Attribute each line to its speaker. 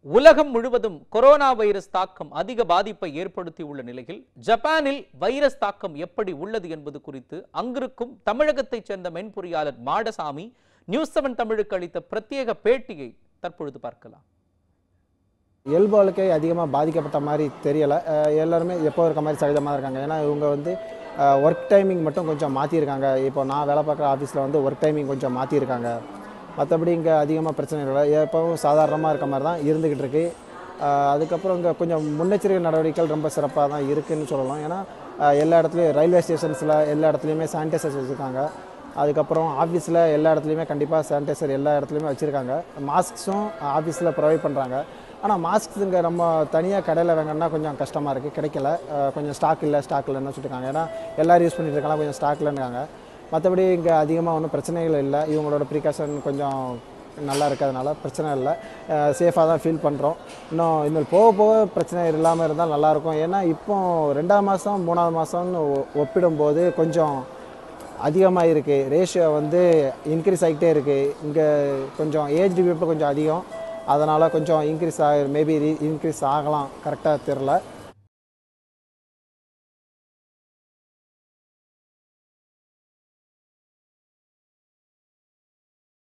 Speaker 1: உலகம் முழுவதும் corona virus தாக்கம் அதிக பாதிப்பை ஏற்படுத்தியுள்ள நிலையில் ஜப்பானில் வைரஸ் தாக்கம் எப்படி உள்ளது என்பது குறித்து அங்கிருக்கும் தமிழகத்தைச் சேர்ந்த மென்பொறியாளர் மாடசாமி நியூஸ் செவன் தமிழுக்கு அளித்த பிரத்யேக பேட்டியை தற்பொழுது பார்க்கலாம்
Speaker 2: இயல்பு வாழ்க்கை அதிகமாக பாதிக்கப்பட்ட மாதிரி தெரியலை அஹ் எல்லாருமே எப்போ இருக்க மாதிரி சகஜமாக இருக்காங்க ஏன்னா இவங்க வந்து ஒர்க் டைமிங் மட்டும் கொஞ்சம் மாற்றிருக்காங்க இப்போ நான் வேலை பார்க்குற ஆஃபீஸில் வந்து ஒர்க் டைமிங் கொஞ்சம் மாற்றிருக்காங்க மற்றபடி இங்கே அதிகமாக பிரச்சனை இல்லை எப்பவும் சாதாரணமாக இருக்க மாதிரி தான் இருந்துக்கிட்டு இருக்கு அஹ் அதுக்கப்புறம் இங்கே கொஞ்சம் முன்னெச்சரிக்கை நடவடிக்கைகள் ரொம்ப சிறப்பாக தான் இருக்குதுன்னு சொல்லலாம் ஏன்னா அஹ் எல்லா இடத்துலையும் ரயில்வே ஸ்டேஷன்ஸில் எல்லா இடத்துலையுமே சானிடைசர்ஸ் வச்சுருக்காங்க அதுக்கப்புறம் ஆஃபீஸில் எல்லா இடத்துலையுமே கண்டிப்பாக சானிடைசர் எல்லா இடத்துலையுமே வச்சுருக்காங்க மாஸ்க்ஸும் ஆஃபீஸில் ப்ரொவைட் பண்ணுறாங்க ஆனால் மாஸ்க் இங்கே நம்ம தனியாக கடையில் வாங்கினா கொஞ்சம் கஷ்டமாக இருக்குது கிடைக்கல அஹ் கொஞ்சம் ஸ்டாக் இல்லை ஸ்டாக் இல்லைன்னு சொல்லியிருக்காங்க ஏன்னா எல்லோரும் யூஸ் பண்ணிட்டு இருக்காங்க கொஞ்சம் ஸ்டாக் இல்லைன்னுக்காங்க மற்றபடி இங்கே அதிகமாக ஒன்றும் பிரச்சனைகள் இல்லை இவங்களோட ப்ரிகாஷன் கொஞ்சம் நல்லா இருக்கிறதுனால பிரச்சனை இல்லை சேஃபாக தான் ஃபீல் பண்ணுறோம் இன்னும் இன்னும் போக போக பிரச்சனை இல்லாமல் இருந்தால் நல்லாயிருக்கும் ஏன்னா இப்போ ரெண்டாவது மாதம் மூணாவது மாதம்னு ஒப்பிடும்போது கொஞ்சம் அதிகமாக இருக்குது ரேஷியோ வந்து இன்க்ரீஸ் ஆகிட்டே இருக்குது இங்கே கொஞ்சம் ஏஜ் டிவியூட்டில் கொஞ்சம் அதிகம் அதனால் கொஞ்சம் இன்க்ரீஸ் ஆக மேபி இன்க்ரீஸ் ஆகலாம் கரெக்டாக தெரில